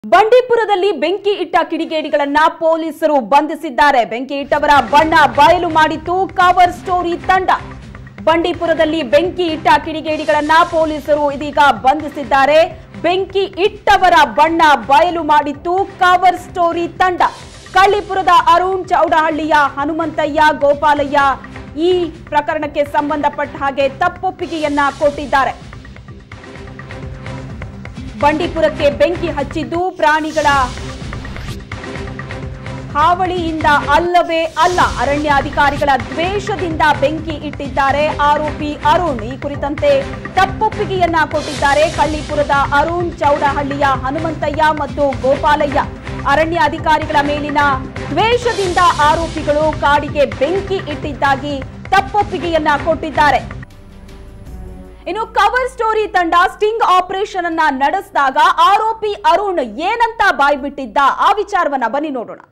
ಬಂಡೀಪುರದಲ್ಲಿ ಬೆಂಕಿ ಇಟ್ಟ ಕಿಡಿಗೇಡಿಗಳನ್ನ ಪೊಲೀಸರು ಬಂಧಿಸಿದ್ದಾರೆ ಬೆಂಕಿ ಇಟ್ಟವರ ಬಣ್ಣ ಬಯಲು ಮಾಡಿತ್ತು ಕವರ್ ಸ್ಟೋರಿ ತಂಡ ಬಂಡೀಪುರದಲ್ಲಿ ಬೆಂಕಿ ಇಟ್ಟ ಕಿಡಿಗೇಡಿಗಳನ್ನ ಪೊಲೀಸರು ಇದೀಗ ಬಂಧಿಸಿದ್ದಾರೆ ಬೆಂಕಿ ಇಟ್ಟವರ ಬಣ್ಣ ಬಯಲು ಮಾಡಿತ್ತು ಕವರ್ ಸ್ಟೋರಿ ತಂಡ ಕಳ್ಳಿಪುರದ ಅರುಣ್ ಚೌಡಹಳ್ಳಿಯ ಹನುಮಂತಯ್ಯ ಗೋಪಾಲಯ್ಯ ಈ ಪ್ರಕರಣಕ್ಕೆ ಸಂಬಂಧಪಟ್ಟ ಹಾಗೆ ತಪ್ಪೊಪ್ಪಿಗೆಯನ್ನ ಕೊಟ್ಟಿದ್ದಾರೆ ಬಂಡೀಪುರಕ್ಕೆ ಬೆಂಕಿ ಹಚ್ಚಿದ್ದು ಪ್ರಾಣಿಗಳ ಹಾವಳಿಯಿಂದ ಅಲ್ಲವೇ ಅಲ್ಲ ಅರಣ್ಯಾಧಿಕಾರಿಗಳ ದ್ವೇಷದಿಂದ ಬೆಂಕಿ ಇಟ್ಟಿದ್ದಾರೆ ಆರೋಪಿ ಅರುಣ್ ಈ ಕುರಿತಂತೆ ತಪ್ಪೊಪ್ಪಿಗೆಯನ್ನ ಕೊಟ್ಟಿದ್ದಾರೆ ಕಳ್ಳಿಪುರದ ಅರುಣ್ ಚೌಡಹಳ್ಳಿಯ ಹನುಮಂತಯ್ಯ ಮತ್ತು ಗೋಪಾಲಯ್ಯ ಅರಣ್ಯ ಅಧಿಕಾರಿಗಳ ಮೇಲಿನ ದ್ವೇಷದಿಂದ ಆರೋಪಿಗಳು ಕಾಡಿಗೆ ಬೆಂಕಿ ಇಟ್ಟಿದ್ದಾಗಿ ತಪ್ಪೊಪ್ಪಿಗೆಯನ್ನ ಕೊಟ್ಟಿದ್ದಾರೆ ಇನ್ನು ಕವರ್ ಸ್ಟೋರಿ ತಂಡ ಸ್ಟಿಂಗ್ ಆಪರೇಷನ್ ಅನ್ನ ನಡೆಸಿದಾಗ ಆರೋಪಿ ಅರುಣ್ ಏನಂತ ಬಾಯ್ಬಿಟ್ಟಿದ್ದ ಆ ವಿಚಾರವನ್ನ ಬನ್ನಿ ನೋಡೋಣ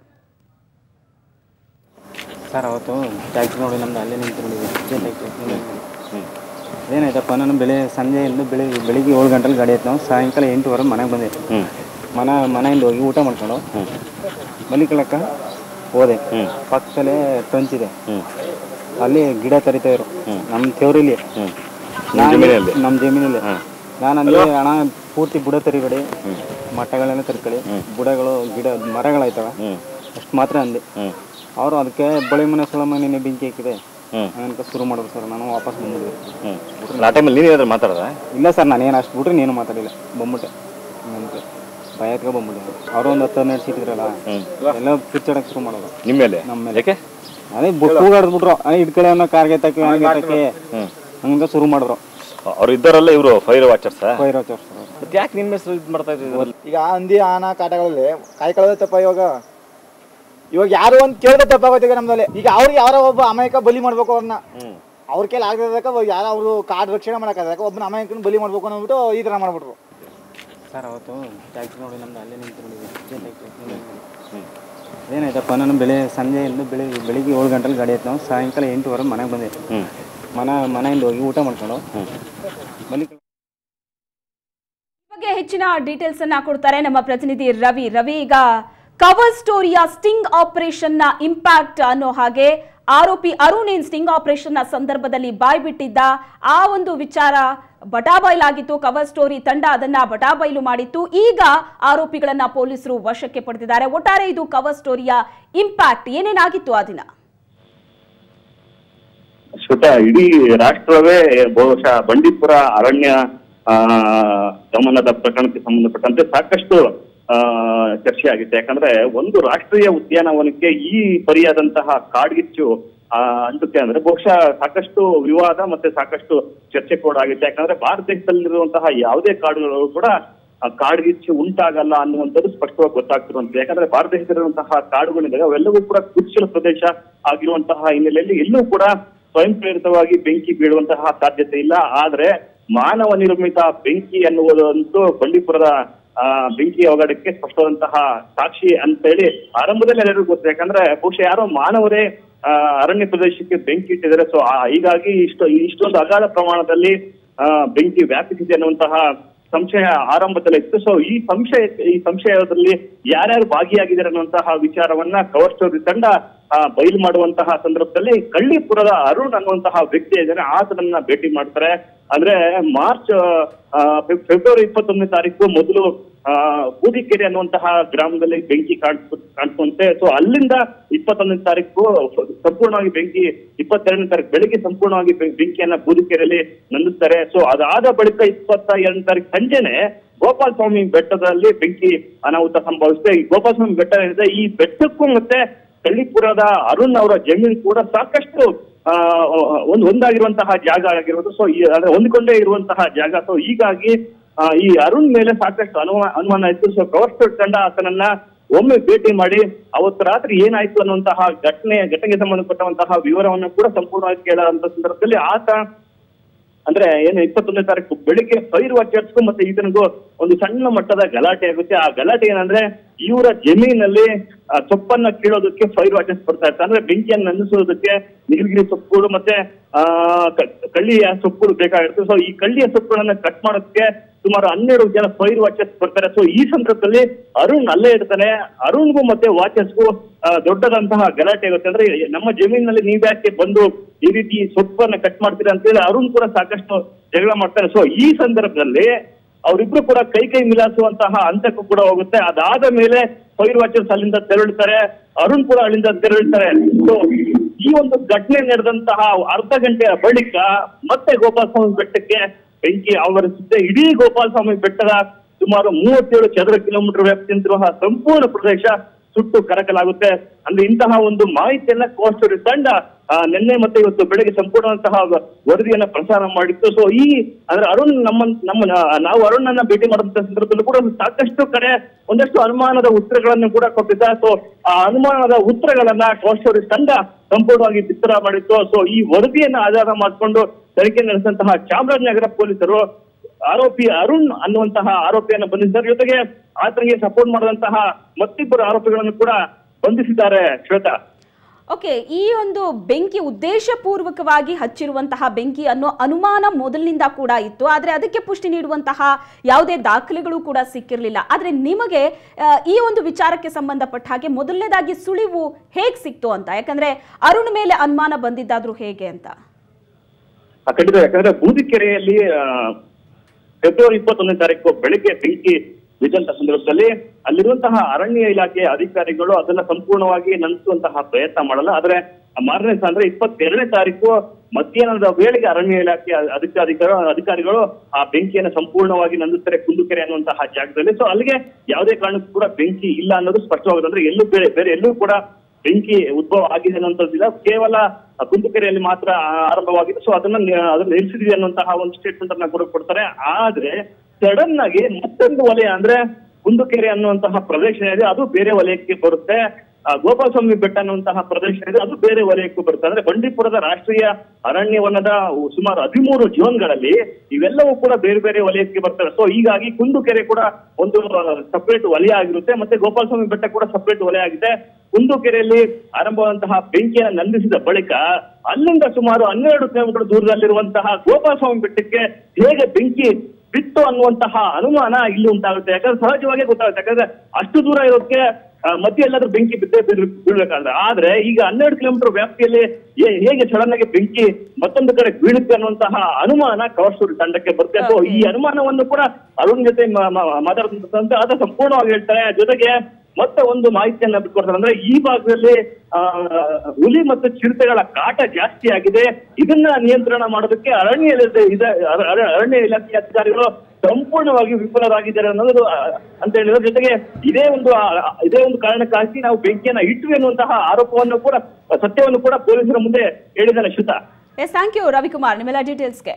ಸರ್ ಅವತ್ತು ಟ್ಯಾಕ್ಸಿ ನೋಡಿ ನಮ್ದು ಅಲ್ಲೇ ನಿಂತು ನೋಡಿದ್ವಿ ಟ್ಯಾಕ್ಸಿ ಏನಾಯ್ತಪ್ಪ ನಾನು ಬೆಳೆ ಸಂಜೆಯಿಂದ ಬೆಳಿಗ್ಗೆ ಬೆಳಿಗ್ಗೆ ಏಳು ಗಂಟೆಲಿ ಗಾಡಿ ಆಯ್ತು ನಾವು ಸಾಯಂಕಾಲ ಎಂಟುವರೆ ಮನೆಗೆ ಬಂದೆ ಮನೆ ಮನೆಯಿಂದ ಹೋಗಿ ಊಟ ಮಾಡ್ಕೊಂಡು ಮಲಿಕಳಕ್ಕ ಹೋದೆ ಪಕ್ಕದಲ್ಲೇ ಟೊಂಚಿದೆ ಅಲ್ಲಿ ಗಿಡ ತರಿತಾ ಇರು ನಮ್ಮ ತೇವ್ರಲ್ಲಿ ನಮ್ಮ ಜಮೀನಲ್ಲಿ ನಾನು ಅಲ್ಲಿ ಹಣ ಪೂರ್ತಿ ಬುಡ ತರಿಬೇಡಿ ಮಟ್ಟಗಳೆಲ್ಲ ತರ್ಕೊಳ್ಳಿ ಬುಡಗಳು ಗಿಡ ಮರಗಳಾಯ್ತವ ಅಷ್ಟು ಮಾತ್ರ ಅಂದೆ ಅವರು ಅದಕ್ಕೆ ಬಳಿ ಮನೆ ಸೊಳ ಮನೆ ಬೆಂಕಿ ಹಾಕಿದೆ ಅನ್ಕ ಶುರು ಮಾಡಿದ್ರು ಸರ್ ನಾನು ವಾಪಸ್ ಬಂದ್ಬಿಡ್ದೆ ಆ ಟೈಮಲ್ಲಿ ನೀನು ಏನಾದ್ರು ಮಾತಾಡದ ಇಲ್ಲ ಸರ್ ನಾನೇನು ಅಷ್ಟು ಬಿಟ್ರೆ ನೀನು ಮಾತಾಡಿಲ್ಲ ಬಂದ್ಬಿಟ್ಟೆ ನಂತರ ಭಯ ಎತ್ಕೊ ಬಂದ್ಬಿಟ್ಟೆ ಅವರು ಒಂದು ಹತ್ತು ಹನ್ನೆರಡು ಸೀಟ್ ಇದ್ರಲ್ಲ ಎಲ್ಲ ಕಿಚ್ಚಡಕ್ಕೆ ಶುರು ಮಾಡೋದು ನಿಮ್ಮ ಮೇಲೆ ನಮ್ಮ ಮೇಲೆ ಯಾಕೆ ಅದೇ ಕೂಗಾಡ್ಬಿಟ್ರು ಇಟ್ಕಡೆ ಅನ್ನೋ ಕಾರ್ಗೆ ತಕ್ಕೆ ಹಂಗೆ ತಕ್ಕೆ ಹಂಗ ಶುರು ಮಾಡಿದ್ರು ಅವ್ರು ಇದ್ದಾರಲ್ಲ ಇವರು ಫೈರ್ ವಾಚರ್ಸ್ ಫೈರ್ ಹಚ್ಚೋರು ಸರ್ ಮತ್ತೆ ಯಾಕೆ ನಿಮ್ಮ ಹೆಸರು ಇದು ಮಾಡ್ತಾ ಇದ್ದೀವಿ ಈಗ ಹಂದಿ ಆನ ಕಾಟಗಳಲ್ಲಿ ಕಾಯಿ ಕಳೆದತ್ತಪ್ಪ ಇವಾಗ ಇವಾಗ ಯಾರು ಒಂದು ಕೇಳಿದ್ರೆ ತಪ್ಪಾಗುತ್ತೆ ಈಗ ನಮ್ದಲ್ಲಿ ಈಗ ಅವ್ರಿಗೆ ಯಾರೋ ಒಬ್ಬ ಅಮಾಯಕ ಬಲಿ ಮಾಡ್ಬೇಕು ಅವ್ರನ್ನ ಅವ್ರ ಕೈಲಿ ಆಗದಕ್ಕ ಯಾರೋ ಅವರು ಕಾಡು ರಕ್ಷಣೆ ಮಾಡೋಕ್ಕಾಗದಕ್ಕ ಒಬ್ಬನ ಅಮಾಯಕನ ಬಲಿ ಮಾಡ್ಬೇಕು ಅಂದ್ಬಿಟ್ಟು ಈ ಥರ ಮಾಡ್ಬಿಟ್ರು ಸರ್ ಅವತ್ತು ಟ್ಯಾಕ್ಸಿ ನೋಡಿ ನಮ್ದು ಅಲ್ಲೇ ನಿಂತು ನೋಡಿದ್ವಿ ಏನಾಯ್ತಪ್ಪ ನಾನು ಬೆಳೆ ಸಂಜೆಯಿಂದ ಬೆಳಿಗ್ಗೆ ಬೆಳಿಗ್ಗೆ ಏಳು ಗಂಟೆಲಿ ಗಾಡಿ ಆಯ್ತು ನಾವು ಸಾಯಂಕಾಲ ಎಂಟುವರೆ ಮನೆಗೆ ಬಂದೆ ಮನೆ ಮನೆಯಿಂದ ಹೋಗಿ ಊಟ ಮಾಡ್ಕೊಂಡು ಮಲಿಕ ಬಗ್ಗೆ ಹೆಚ್ಚಿನ ಡೀಟೇಲ್ಸ್ ಅನ್ನ ಕೊಡ್ತಾರೆ ನಮ್ಮ ಪ್ರತಿನಿಧಿ ರವಿ ರವಿ ಈಗ ಕವರ್ ಸ್ಟೋರಿಯ ಸ್ಟಿಂಗ್ ಆಪರೇಷನ್ ನ ಇಂಪ್ಯಾಕ್ಟ್ ಅನ್ನೋ ಹಾಗೆ ಆರೋಪಿ ಅರುಣ್ ಏನ್ ಸ್ಟಿಂಗ್ ಆಪರೇಷನ್ ನ ಸಂದರ್ಭದಲ್ಲಿ ಬಾಯ್ಬಿಟ್ಟಿದ್ದ ಆ ಒಂದು ವಿಚಾರ ಬಟಾಬೈಲಾಗಿತ್ತು ಕವರ್ ಸ್ಟೋರಿ ತಂಡ ಅದನ್ನ ಬಟಾಬೈಲು ಮಾಡಿತ್ತು ಈಗ ಆರೋಪಿಗಳನ್ನ ಪೊಲೀಸರು ವಶಕ್ಕೆ ಪಡೆದಿದ್ದಾರೆ ಒಟ್ಟಾರೆ ಇದು ಕವರ್ ಸ್ಟೋರಿಯ ಇಂಪ್ಯಾಕ್ಟ್ ಏನೇನಾಗಿತ್ತು ಆ ದಿನ ಶ್ರುತ ಇಡೀ ರಾಷ್ಟ್ರವೇ ಬಹುಶಃ ಬಂಡೀಪುರ ಅರಣ್ಯ ಆ, ದಮನದ ಪ್ರಕರಣಕ್ಕೆ ಸಂಬಂಧಪಟ್ಟಂತೆ ಸಾಕಷ್ಟು ಆ, ಚರ್ಚೆ ಆಗಿತ್ತು ಯಾಕಂದ್ರೆ ಒಂದು ರಾಷ್ಟ್ರೀಯ ಉದ್ಯಾನವನಕ್ಕೆ ಈ ಪರಿಯಾದಂತಹ ಕಾಡ್ಗಿಚ್ಚು ಆ, ಅಂಟುತ್ತೆ ಅಂದ್ರೆ ಬಹುಶಃ ಸಾಕಷ್ಟು ವಿವಾದ ಮತ್ತೆ ಸಾಕಷ್ಟು ಚರ್ಚೆ ಕೂಡ ಆಗಿತ್ತು ಯಾಕಂದ್ರೆ ಭಾರತ ದೇಶದಲ್ಲಿರುವಂತಹ ಯಾವುದೇ ಕಾಡುಗಳು ಕೂಡ ಆ ಕಾಡ್ಗಿಚ್ಚು ಉಂಟಾಗಲ್ಲ ಅನ್ನುವಂಥದ್ದು ಸ್ಪಷ್ಟವಾಗಿ ಗೊತ್ತಾಗ್ತಿರುವಂಥದ್ದು ಯಾಕಂದ್ರೆ ಭಾರತ ದೇಶದಲ್ಲಿರುವಂತಹ ಕಾಡುಗಳಿದೆ ಅವೆಲ್ಲವೂ ಕೂಡ ಕುರ್ಚಲ ಪ್ರದೇಶ ಆಗಿರುವಂತಹ ಹಿನ್ನೆಲೆಯಲ್ಲಿ ಎಲ್ಲೂ ಕೂಡ ಸ್ವಯಂ ಪ್ರೇರಿತವಾಗಿ ಬೆಂಕಿ ಬೀಳುವಂತಹ ಸಾಧ್ಯತೆ ಇಲ್ಲ ಆದ್ರೆ ಮಾನವ ನಿರ್ಮಿತ ಬೆಂಕಿ ಅನ್ನುವುದಂತೂ ಬಂಡೀಪುರದ ಆ ಬೆಂಕಿ ಅವಘಡಕ್ಕೆ ಸ್ಪಷ್ಟವಾದಂತಹ ಸಾಕ್ಷಿ ಅಂತೇಳಿ ಆರಂಭದಲ್ಲಿ ಎಲ್ಲರಿಗೂ ಗೊತ್ತು ಯಾಕಂದ್ರೆ ಬಹುಶಃ ಯಾರೋ ಮಾನವರೇ ಆ, ಅರಣ್ಯ ಪ್ರದೇಶಕ್ಕೆ ಬೆಂಕಿ ಇಟ್ಟಿದ್ದಾರೆ ಸೊ ಹೀಗಾಗಿ ಇಷ್ಟು ಇಷ್ಟೊಂದು ಅಗಾಧ ಪ್ರಮಾಣದಲ್ಲಿ ಆ, ಬೆಂಕಿ ವ್ಯಾಪಿಸಿದೆ ಅನ್ನುವಂತಹ ಸಂಶಯ ಆರಂಭದಲ್ಲಿ ಇತ್ತು ಸೊ ಈ ಸಂಶಯ ಈ ಸಂಶಯದಲ್ಲಿ ಯಾರ್ಯಾರು ಭಾಗಿಯಾಗಿದ್ದಾರೆ ಅನ್ನುವಂತಹ ವಿಚಾರವನ್ನ ಕವರ್ ಸ್ಟೋರಿ ತಂಡ ಆ, ಬಯಲು ಮಾಡುವಂತಹ ಸಂದರ್ಭದಲ್ಲಿ ಕಳ್ಳಿಪುರದ ಅರುಣ್ ಅನ್ನುವಂತಹ ವ್ಯಕ್ತಿ ಇದ್ದಾನೆ ಆತನನ್ನ ಭೇಟಿ ಮಾಡ್ತಾರೆ ಅಂದ್ರೆ ಮಾರ್ಚ್ ಆ, ಫೆಬ್- ಫೆಬ್ರವರಿ ಇಪ್ಪತ್ತೊಂದನೇ ತಾರೀಕು ಮೊದಲು ಆ ಬೂದಿಕೆರೆ ಅನ್ನುವಂತಹ ಗ್ರಾಮದಲ್ಲಿ ಬೆಂಕಿ ಕಾಣಿಸ್ ಕಾಣಿಸುವಂತೆ ಸೊ ಅಲ್ಲಿಂದ ಇಪ್ಪತ್ತೊಂದನೇ ತಾರೀಕು ಸಂಪೂರ್ಣವಾಗಿ ಬೆಂಕಿ ಇಪ್ಪತ್ತೆರಡನೇ ತಾರೀಕು ಬೆಳಿಗ್ಗೆ ಸಂಪೂರ್ಣವಾಗಿ ಬೆ- ಬೆಂಕಿಯನ್ನ ಬೂದಿಕೆರೆಯಲ್ಲಿ ನಂದಿಸ್ತಾರೆ ಸೊ ಅದಾದ ಬಳಿಕ ಇಪ್ಪತ್ತ ಎರಡನೇ ತಾರೀಕು ಸಂಜೆನೆ ಗೋಪಾಲ ಸ್ವಾಮಿ ಬೆಟ್ಟದಲ್ಲಿ ಬೆಂಕಿ ಅನಾಹುತ ಸಂಭವಿಸಿದೆ ಈ ಗೋಪಾಲ ಸ್ವಾಮಿ ಬೆಟ್ಟ ಏನಿದೆ ಈ ಬೆಟ್ಟಕ್ಕೂ ಮತ್ತೆ ಕಳ್ಳಿಪುರದ ಅರುಣ್ ಅವರ ಜಮೀನು ಕೂಡ ಸಾಕಷ್ಟು ಆ, ಒಂದು ಒಂದಾಗಿರುವಂತಹ ಜಾಗ ಆಗಿರೋದು ಸೊ ಅಂದ್ರೆ ಹೊಂದಿಕೊಂಡೇ ಇರುವಂತಹ ಜಾಗ ಸೊ ಹೀಗಾಗಿ ಆ, ಈ ಅರುಣ್ ಮೇಲೆ ಸಾಕಷ್ಟು ಅನುಮಾನ ಅನುಮಾನ ಇತ್ತು ಸೊ ಕವರ್ ಸ್ಟೋರ್ ತಂಡ ಆತನನ್ನ ಒಮ್ಮೆ ಭೇಟಿ ಮಾಡಿ ಅವತ್ತು ರಾತ್ರಿ ಏನಾಯ್ತು ಅನ್ನುವಂತಹ ಘಟನೆ ಘಟನೆಗೆ ಸಂಬಂಧಪಟ್ಟಂತಹ ವಿವರವನ್ನು ಕೂಡ ಸಂಪೂರ್ಣವಾಗಿ ಕೇಳುವಂತ ಸಂದರ್ಭದಲ್ಲಿ ಆತ ಅಂದ್ರೆ ಏನು ಇಪ್ಪತ್ತೊಂದನೇ ತಾರೀಕು ಬೆಳಿಗ್ಗೆ ಫೈರ್ ವಾಚರ್ಸ್ಗೂ ಮತ್ತೆ ಈತನಿಗೂ ಒಂದು ಸಣ್ಣ ಮಟ್ಟದ ಗಲಾಟೆ ಆಗುತ್ತೆ ಆ ಗಲಾಟೆ ಏನಂದ್ರೆ ಇವರ ಜಮೀನಲ್ಲಿ ಆ, ಸೊಪ್ಪನ್ನ ಕೀಳೋದಕ್ಕೆ ಫೈರ್ ವಾಚರ್ಸ್ ಬರ್ತಾ ಇರ್ತಾರೆ ಅಂದ್ರೆ ಬೆಂಕಿಯನ್ನು ನಂದಿಸೋದಕ್ಕೆ ನೀಲಗಿರಿ ಸೊಪ್ಪುಗಳು ಮತ್ತೆ ಆ ಕ- ಕಳ್ಳಿಯ ಸೊಪ್ಪುಗಳು ಬೇಕಾಗಿರುತ್ತೆ ಸೊ ಈ ಕಳ್ಳಿಯ ಸೊಪ್ಪುಗಳನ್ನ ಕಟ್ ಮಾಡೋದಕ್ಕೆ ಸುಮಾರು ಹನ್ನೆರಡು ಜನ ಫೈರ್ ವಾಚರ್ಸ್ ಬರ್ತಾರೆ ಸೊ ಈ ಸಂದರ್ಭದಲ್ಲಿ ಅರುಣ್ ಅಲ್ಲೇ ಇರ್ತಾನೆ ಅರುಣ್ಗೂ ಮತ್ತೆ ವಾಚರ್ಸ್ಗೂ ದೊಡ್ಡದಂತಹ ಗಲಾಟೆ ಆಗುತ್ತೆ ಅಂದ್ರೆ ನಮ್ಮ ಜಮೀನಿನಲ್ಲಿ ನೀವ್ಯಾಕೆ ಬಂದು ಈ ರೀತಿ ಸೊಪ್ಪನ್ನ ಕಟ್ ಮಾಡ್ತೀರಾ ಅಂತ ಹೇಳಿ ಅರುಣ್ ಕೂಡ ಸಾಕಷ್ಟು ಜಗಳ ಮಾಡ್ತಾರೆ ಸೊ ಈ ಸಂದರ್ಭದಲ್ಲಿ ಅವರಿಬ್ರು ಕೂಡ ಕೈ ಕೈ ಮಿಲಾಯಿಸುವಂತಹ ಹಂತಕ್ಕೂ ಕೂಡ ಹೋಗುತ್ತೆ ಅದಾದ ಮೇಲೆ ಫೈರ್ ವಾಚರ್ಸ್ ಅಲ್ಲಿಂದ ತೆರಳುತ್ತಾರೆ ಅರುಣ್ ಕೂಡ ಅಲ್ಲಿಂದ ತೆರಳುತ್ತಾರೆ ಸೊ ಈ ಒಂದು ಘಟನೆ ನಡೆದಂತಹ ಅರ್ಧ ಗಂಟೆಯ ಬಳಿಕ ಮತ್ತೆ ಗೋಪಾಲಸ್ವಾಮಿ ಬೆಟ್ಟಕ್ಕೆ ಬೆಂಕಿ ಆವರಿಸುತ್ತೆ ಇಡೀ ಗೋಪಾಲಸ್ವಾಮಿ ಬೆಟ್ಟದ ಸುಮಾರು ಮೂವತ್ತೇಳು ಚದರ ಕಿಲೋಮೀಟರ್ ವ್ಯಾಪ್ತಿಯಂತಿರುವ ಸಂಪೂರ್ಣ ಪ್ರದೇಶ ಸುಟ್ಟು ಕರಕಲಾಗುತ್ತೆ ಅಂದ್ರೆ ಇಂತಹ ಒಂದು ಮಾಹಿತಿಯನ್ನ ಕೋಸ್ಟರಿ ತಂಡ ಆ, ನಿನ್ನೆ ಮತ್ತೆ ಇವತ್ತು ಬೆಳಗ್ಗೆ ಸಂಪೂರ್ಣವಂತಹ ವರದಿಯನ್ನ ಪ್ರಸಾರ ಮಾಡಿತ್ತು ಸೊ ಈ ಅಂದ್ರೆ ಅರುಣ್ ನಮ್ಮ ನಮ್ಮ ನಾವು ಅರುಣನ್ನ ಭೇಟಿ ಮಾಡಿದಂತ ಸಂದರ್ಭದಲ್ಲೂ ಕೂಡ ಸಾಕಷ್ಟು ಕಡೆ ಒಂದಷ್ಟು ಅನುಮಾನದ ಉತ್ತರಗಳನ್ನು ಕೂಡ ಕೊಟ್ಟಿದ್ದ ಸೊ ಆ ಅನುಮಾನದ ಉತ್ತರಗಳನ್ನ ಕೋಸ್ಟರಿ ತಂಡ ಸಂಪೂರ್ಣವಾಗಿ ಬಿತ್ತರ ಮಾಡಿತ್ತು ಸೊ ಈ ವರದಿಯನ್ನ ಆಧಾರ ಮಾಡಿಕೊಂಡು ತನಿಖೆ ನಡೆಸಿದಂತಹ ಚಾಮರಾಜನಗರ ಪೊಲೀಸರು ಆರೋಪಿ ಅರುಣ್ ಅನ್ನುವಂತಹ ಆರೋಪಿಯನ್ನು ಬಂಧಿಸಿದ್ದಾರೆ ಜೊತೆಗೆ ಆತನಿಗೆ ಸಪೋರ್ಟ್ ಮಾಡಿದಂತಹ ಮತ್ತಿಬ್ಬರು ಆರೋಪಿಗಳನ್ನು ಕೂಡ ಬಂಧಿಸಿದ್ದಾರೆ ಶ್ವೇತಾ ಓಕೆ ಈ ಒಂದು ಬೆಂಕಿ ಉದ್ದೇಶಪೂರ್ವಕವಾಗಿ ಹಚ್ಚಿರುವಂತಹ ಬೆಂಕಿ ಅನ್ನೋ ಅನುಮಾನ ಮೊದಲಿನಿಂದ ಕೂಡ ಇತ್ತು ಆದರೆ ಅದಕ್ಕೆ ಪುಷ್ಟಿ ನೀಡುವಂತಹ ಯಾವುದೇ ದಾಖಲೆಗಳು ಕೂಡ ಸಿಕ್ಕಿರಲಿಲ್ಲ ಆದರೆ ನಿಮಗೆ ಆ, ಈ ಒಂದು ವಿಚಾರಕ್ಕೆ ಸಂಬಂಧಪಟ್ಟ ಹಾಗೆ ಮೊದಲನೇದಾಗಿ ಸುಳಿವು ಹೇಗೆ ಸಿಕ್ತು ಅಂತ ಯಾಕಂದ್ರೆ ಅರುಣ್ ಮೇಲೆ ಅನುಮಾನ ಬಂದಿದ್ದಾದ್ರೂ ಹೇಗೆ ಅಂತ ಆ, ಖಂಡಿತ ಯಾಕಂದ್ರೆ ಬೂದಿಕೆರೆಯಲ್ಲಿ ಆ, ಫೆಬ್ರವರಿ ಇಪ್ಪತ್ತೊಂದನೇ ತಾರೀಕು ಬೆಳಿಗ್ಗೆ ಬೆಂಕಿ ಬಿದ್ದಂತ ಸಂದರ್ಭದಲ್ಲಿ ಅಲ್ಲಿರುವಂತಹ ಅರಣ್ಯ ಇಲಾಖೆಯ ಅಧಿಕಾರಿಗಳು ಅದನ್ನ ಸಂಪೂರ್ಣವಾಗಿ ನಂದಿಸುವಂತಹ ಪ್ರಯತ್ನ ಮಾಡಲ್ಲ ಆದ್ರೆ ಆ ಮಾರನೇ ದಿವಸ ಅಂದ್ರೆ ಇಪ್ಪತ್ತೆರಡನೇ ತಾರೀಕು ಮಧ್ಯಾಹ್ನದ ವೇಳೆಗೆ ಅರಣ್ಯ ಇಲಾಖೆಯ ಅಧಿಕಾರಿಗಳು ಅಧಿಕಾರಿಗಳು ಆ ಬೆಂಕಿಯನ್ನು ಸಂಪೂರ್ಣವಾಗಿ ನಂದಿಸ್ತಾರೆ ಕುಂದುಕೆರೆ ಅನ್ನುವಂತಹ ಜಾಗದಲ್ಲಿ ಸೊ ಅಲ್ಲಿಗೆ ಯಾವುದೇ ಕಾರಣಕ್ಕೂ ಕೂಡ ಬೆಂಕಿ ಇಲ್ಲ ಅನ್ನೋದು ಸ್ಪಷ್ಟವಾಗುತ್ತೆ ಅಂದ್ರೆ ಎಲ್ಲೂ ಬೇರೆ ಬೇರೆ ಎಲ್ಲೂ ಕೂಡ ಬೆಂಕಿ ಉದ್ಭವ ಆಗಿದೆ ಅನ್ನುವಂಥದ್ದಿಲ್ಲ ಕೇವಲ ಆ ಕುಂದುಕೆರೆಯಲ್ಲಿ ಮಾತ್ರ ಆ- ಆರಂಭವಾಗಿದೆ ಸೊ ಅದನ್ನ ನಿ- ಅದನ್ನ ನಿಲ್ಲಿಸಿದ್ವಿ ಅನ್ನುವಂತಹ ಒಂದು ಸ್ಟೇಟ್ಮೆಂಟ್ ಅನ್ನ ಕೂಡ ಕೊಡ್ತಾರೆ ಆದ್ರೆ ಸಡನ್ ಆಗಿ ಮತ್ತೊಂದು ವಲಯ ಅಂದ್ರೆ ಕುಂದುಕೆರೆ ಅನ್ನುವಂತಹ ಪ್ರದೇಶ ಇದೆ ಅದು ಬೇರೆ ವಲಯಕ್ಕೆ ಬರುತ್ತೆ ಆ ಗೋಪಾಲಸ್ವಾಮಿ ಬೆಟ್ಟ ಅನ್ನುವಂತಹ ಪ್ರದೇಶ ಇದೆ ಅದು ಬೇರೆ ವಲಯಕ್ಕೂ ಬರುತ್ತೆ ಅಂದ್ರೆ ಬಂಡೀಪುರದ ರಾಷ್ಟ್ರೀಯ ಅರಣ್ಯವನದ ಸುಮಾರು ಹದಿಮೂರು ಜೋನ್ಗಳಲ್ಲಿ ಇವೆಲ್ಲವೂ ಕೂಡ ಬೇರೆ ಬೇರೆ ವಲಯಕ್ಕೆ ಬರ್ತವೆ ಸೊ ಹೀಗಾಗಿ ಕುಂದುಕೆರೆ ಕೂಡ ಒಂದು ಸಪರೇಟ್ ವಲಯ ಆಗಿರುತ್ತೆ ಮತ್ತೆ ಗೋಪಾಲಸ್ವಾಮಿ ಬೆಟ್ಟ ಕೂಡ ಸಪರೇಟ್ ವಲಯ ಆಗಿದೆ ಕುಂದುಕೆರೆಯಲ್ಲಿ ಆರಂಭವಾದಂತಹ ಬೆಂಕಿಯನ್ನು ನಂದಿಸಿದ ಬಳಿಕ ಅಲ್ಲಿಂದ ಸುಮಾರು ಹನ್ನೆರಡು ಕಿಲೋಮೀಟರ್ ದೂರದಲ್ಲಿರುವಂತಹ ಗೋಪಾಲಸ್ವಾಮಿ ಬೆಟ್ಟಕ್ಕೆ ಹೇಗೆ ಬೆಂಕಿ ಬಿತ್ತು ಅನ್ನುವಂತಹ ಅನುಮಾನ ಇಲ್ಲಿ ಉಂಟಾಗುತ್ತೆ ಯಾಕಂದ್ರೆ ಸಹಜವಾಗಿ ಗೊತ್ತಾಗುತ್ತೆ ಯಾಕಂದ್ರೆ ಅಷ್ಟು ದೂರ ಇರೋದಕ್ಕೆ ಆ, ಮಧ್ಯೆ ಎಲ್ಲಾದ್ರೂ ಬೆಂಕಿ ಬಿದ್ದೇ ಬೀಳ್- ಬೀಳ್ಬೇಕಾದ್ರೆ ಆದ್ರೆ ಈಗ ಹನ್ನೆರಡು ಕಿಲೋಮೀಟರ್ ವ್ಯಾಪ್ತಿಯಲ್ಲಿ ಹೇ- ಹೇಗೆ ಸಡನ್ ಆಗಿ ಬೆಂಕಿ ಮತ್ತೊಂದು ಕಡೆ ಬೀಳುತ್ತೆ ಅನ್ನುವಂತಹ ಅನುಮಾನ ಕವರ್ಸೂರಿ ತಂಡಕ್ಕೆ ಬರುತ್ತೆ ಸೊ ಈ ಅನುಮಾನವನ್ನು ಕೂಡ ಅರುಣ್ ಜೊತೆ ಮ- ಮ- ಮಾತಾಡ್ತಂತ ಆತ ಸಂಪೂರ್ಣವಾಗಿ ಹೇಳ್ತಾರೆ ಜೊತೆಗೆ ಮತ್ತೆ ಒಂದು ಮಾಹಿತಿಯನ್ನ ಬಿಟ್ಕೊಡ್ತಾರೆ ಅಂದ್ರೆ ಈ ಭಾಗದಲ್ಲಿ ಆ, ಹುಲಿ ಮತ್ತು ಚಿರತೆಗಳ ಕಾಟ ಜಾಸ್ತಿ ಆಗಿದೆ ಇದನ್ನ ನಿಯಂತ್ರಣ ಮಾಡೋದಕ್ಕೆ ಅರಣ್ಯ ಇಲಾಖೆ- ಇದೆ- ಅರ- ಅರ- ಅರಣ್ಯ ಇಲಾಖೆ ಅಧಿಕಾರಿಗಳು ಸಂಪೂರ್ಣವಾಗಿ ವಿಫಲರಾಗಿದ್ದಾರೆ ಅನ್ನೋದು ಆ, ಅಂತ ಹೇಳಿದ್ರೆ ಜೊತೆಗೆ ಇದೇ ಒಂದು ಆ, ಇದೇ ಒಂದು ಕಾರಣಕ್ಕಾಗಿ ನಾವು ಬೆಂಕಿಯನ್ನ ಇಟ್ವಿ ಅನ್ನುವಂತಹ ಆರೋಪವನ್ನು ಕೂಡ ಸತ್ಯವನ್ನು ಕೂಡ ಪೊಲೀಸರ ಮುಂದೆ ಹೇಳಿದ್ದಾನೆ ಶ್ರುತ ಎಸ್ ಥ್ಯಾಂಕ್ ಯು ರವಿಕುಮಾರ್ ನಿಮ್ಮೆಲ್ಲ ಡೀಟೇಲ್ಸ್ಗೆ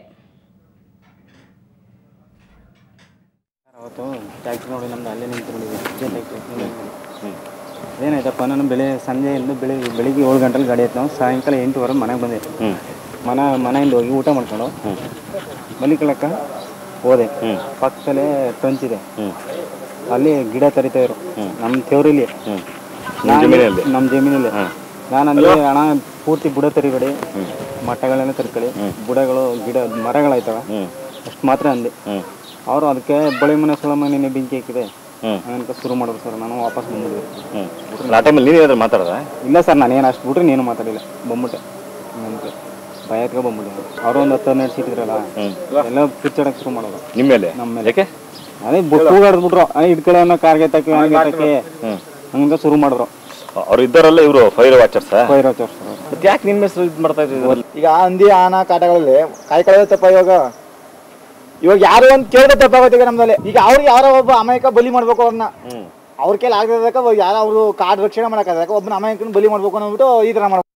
ಅವತ್ತು ಟ್ಯಾಕ್ಟ್ರಿ ನೋಡಿ ನಮ್ದು ಅಲ್ಲೇ ನಿಂತು ನೋಡಿದ್ವಿ ವಿಜಯ್ ಟ್ಯಾಕ್ಟ್ರಿ ಏನಾಯ್ತಪ್ಪ ನಾನು ಬೆಳೆ ಸಂಜೆಯಿಂದ ಬೆಳಿಗ್ಗೆ ಬೆಳಿಗ್ಗೆ ಏಳು ಗಂಟೆಲಿ ಗಾಡಿ ಆಯ್ತು ನಾವು ಸಾಯಂಕಾಲ ಎಂಟುವರೆ ಮನೆಗೆ ಬಂದೆ ಮನೆ ಮನೆಯಿಂದ ಹೋಗಿ ಊಟ ಮಾಡ್ಕೊಂಡು ಮಲಿಕಳಕ್ಕ ಹೋದೆ ಪಕ್ಕದಲ್ಲೇ ಟ್ರಂಚ್ ಇದೆ ಅಲ್ಲಿ ಗಿಡ ತರಿತಾ ಇರು ನಮ್ಮ ಥೇವ್ರಿಲಿ ಜಮೀನಲ್ಲಿ? ನಮ್ಮ ಜಮೀನಲ್ಲಿ ನಾನು ಅಲ್ಲಿ ಹಣ ಪೂರ್ತಿ ಬುಡ ತರಿಬೇಡಿ ಮಟ್ಟಗಳನ್ನ ತರ್ಕೊಳ್ಳಿ ಬುಡಗಳು ಗಿಡ ಮರಗಳಾಯ್ತವ ಅಷ್ಟು ಮಾತ್ರ ಅಂದೆ ಅವರು ಅದಕ್ಕೆ ಬಳಿ ಮನೆ ಸುಳಮ ನಿನ್ನೆ ಬೆಂಕಿ ಹಾಕಿದೆ ಅಂತ ಶುರು ಮಾಡಿದ್ರು ಸರ್ ನಾನು ವಾಪಸ್ ಬಂದ್ಬಿಡ್ದೆ ಆ ಟೈಮಲ್ಲಿ ನೀನು ಏನಾದ್ರು ಮಾತಾಡದ ಇಲ್ಲ ಸರ್ ನಾನೇನು ಅಷ್ಟು ಬಿಟ್ರೆ ನೀನು ಮಾತಾಡಿಲ್ಲ ಬಂದ್ಬಿಟ್ಟೆ ನಂಗೆ ಭಯ ಎತ್ಕೊ ಬಂದ್ಬಿಟ್ಟೆ ಅವರು ಒಂದು ಹತ್ತು ಹನ್ನೆರಡು ಸೀಟ್ ಇದ್ರಲ್ಲ ಎಲ್ಲ ಕಿರ್ಚಾಡಕ್ಕೆ ಶುರು ಮಾಡೋದು ನಿಮ್ಮ ಮೇಲೆ ನಮ್ಮ ಮೇಲೆ ಯಾಕೆ ಅದೇ ಕೂಗಾಡ್ಬಿಟ್ರು ಇದ್ಕಡೆ ಅನ್ನೋ ಕಾರ್ಗೆ ತಕ್ಕೆ ಹಂಗೆ ತಕ್ಕೆ ಹಂಗ ಶುರು ಮಾಡಿದ್ರು ಅವ್ರು ಇದ್ದಾರಲ್ಲ ಇವರು ಫೈರ್ ವಾಚರ್ಸ್ ಫೈರ್ ಹಚ್ಚೋರು ಸರ್ ಮತ್ತೆ ಯಾಕೆ ನಿಮ್ಮ ಹೆಸರು ಇದು ಮಾಡ್ತಾ ಇದ್ದೀವಿ ಈಗ ಹಂದಿ ಆನ ಕಾಟಗಳಲ್ಲಿ ಕಾಯಿ ಕಳೆದ ತಪ್ಪ ಇವಾಗ ಇವಾಗ ಯಾರು ಒಂದ್ ಕೇಳಿದ್ರೆ ತಪ್ಪಾಗುತ್ತೆ ಈಗ ನಮ್ದಲ್ಲಿ ಈಗ ಅವ್ರಿಗೆ ಯಾರೋ ಒಬ್ಬ ಅಮಾಯಕ ಬಲಿ ಮಾಡ್ಬೇಕು ಅವ್ರನ್ನ ಅವ್ರ ಕೈಲಿ ಆಗದಕ್ಕ ಯಾರೋ ಅವರು ಕಾಡ್ ರಕ್ಷಣೆ ಮಾಡಕ್ಕಾಗ ಒಬ್ಬನ ಅಮಾಯಕನ ಬಲಿ ಮಾಡ್ಬೇಕು ಅಂದ್ಬಿಟ್ಟು ಈ ತರ ಮಾಡ್ಬೇಕು